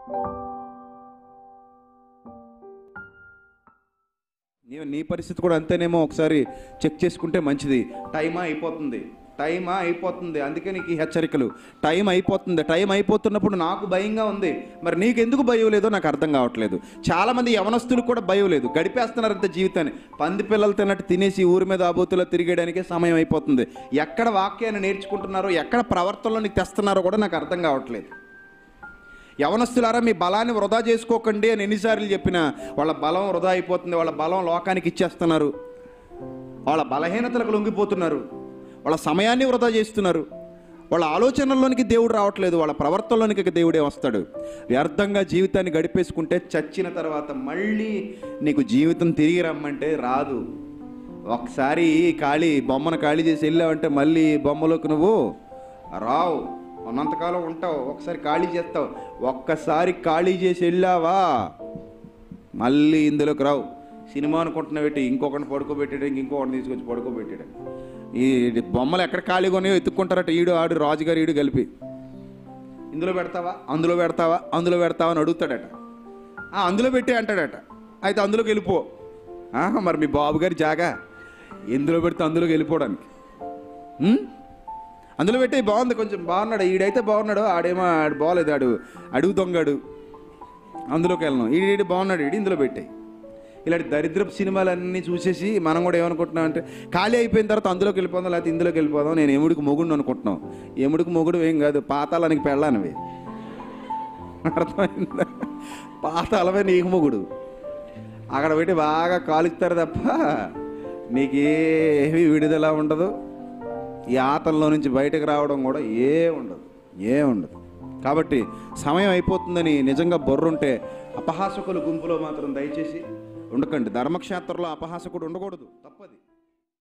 నీ నీ పరిస్థితి కూడా అంతేనేమో ఒకసారి చెక్ చేసుకుంటే మంచిది టైమా అయిపోతుంది టైమా అయిపోతుంది అందుకే నీకు ఈ హెచ్చరికలు టైం అయిపోతుంది టైం అయిపోతున్నప్పుడు నాకు భయంగా ఉంది మరి నీకు ఎందుకు భయం లేదో నాకు అర్థం కావట్లేదు చాలామంది యవనస్తులు కూడా భయం లేదు గడిపేస్తున్నారు అంత జీవితాన్ని పంది పిల్లలు తిన్నట్టు తినేసి ఊరి మీద ఆబోతులో తిరిగేయడానికే సమయం అయిపోతుంది ఎక్కడ వాక్యాన్ని నేర్చుకుంటున్నారో ఎక్కడ ప్రవర్తనలో నీకు తెస్తున్నారో కూడా నాకు అర్థం కావట్లేదు యవనస్తులారా మీ బలాన్ని వృధా చేసుకోకండి అని ఎన్నిసార్లు చెప్పినా వాళ్ళ బలం వృధా అయిపోతుంది వాళ్ళ బలం లోకానికి ఇచ్చేస్తున్నారు వాళ్ళ బలహీనతలకు లొంగిపోతున్నారు వాళ్ళ సమయాన్ని వృధా చేస్తున్నారు వాళ్ళ ఆలోచనల్లోనికి దేవుడు రావట్లేదు వాళ్ళ ప్రవర్తనలోనికి దేవుడే వస్తాడు వ్యర్థంగా జీవితాన్ని గడిపేసుకుంటే చచ్చిన తర్వాత మళ్ళీ నీకు జీవితం తిరిగి రమ్మంటే రాదు ఒకసారి ఖాళీ బొమ్మను ఖాళీ చేసి వెళ్ళావంటే మళ్ళీ బొమ్మలోకి నువ్వు రావు ఉన్నంతకాలం ఉంటావు ఒకసారి ఖాళీ చేస్తావు ఒక్కసారి ఖాళీ చేసి వెళ్ళావా మళ్ళీ ఇందులోకి రావు సినిమా అనుకుంటున్న పెట్టి ఇంకొకరిని పడుకోబెట్టడానికి ఇంకొకరిని తీసుకొచ్చి పడుకోబెట్టాడు ఈ బొమ్మలు ఎక్కడ ఖాళీగా ఉన్నాయో ఎత్తుక్కుంటారట ఈడు ఆడు రాజుగారు ఈడు కలిపి ఇందులో పెడతావా అందులో పెడతావా అందులో పెడతావా అని అడుగుతాడట "ఆ, అందులో పెట్టి అంటాడట అయితే అందులోకి వెళ్ళిపో "ఆహా, మరి మీ బాబు గారి జాగా ఎందులో పెడితే అందులోకి వెళ్ళిపోవడానికి ఉం? అందులో పెట్టి బాగుంది కొంచెం బాగున్నాడు ఈడైతే బాగున్నాడు ఆడేమో ఆడు బాగలేదు ఆడు అడుగు దొంగడు అందులోకి వెళ్ళను ఈడు ఈడు బాగున్నాడు ఈడు ఇందులో పెట్టాయి ఇలాంటి దరిద్రపు సినిమాలన్నీ చూసేసి మనం కూడా ఏమనుకుంటున్నాం అంటే ఖాళీ అయిపోయిన తర్వాత అందులోకి వెళ్ళిపోదాం లేకపోతే ఇందులోకి వెళ్ళిపోదాం నేను ఎముడికి మొగుడు అనుకుంటున్నాం ఎముడికి మొగుడు ఏం కాదు పాతాళానికి పెళ్ళానివి అర్థమైందా పాతాళమే నీకు మొగుడు అక్కడ పెట్టి బాగా కాలుస్తారు తప్ప నీకేమీ విడుదల ఉండదు ఈ ఆతల్లో నుంచి బయటకు రావడం కూడా ఏ ఉండదు ఏ ఉండదు కాబట్టి సమయం అయిపోతుందని నిజంగా బొర్రుంటే అపహాసకుల గుంపులో మాత్రం దయచేసి ఉండకండి ధర్మక్షేత్రంలో అపహాసకుడు ఉండకూడదు తప్పది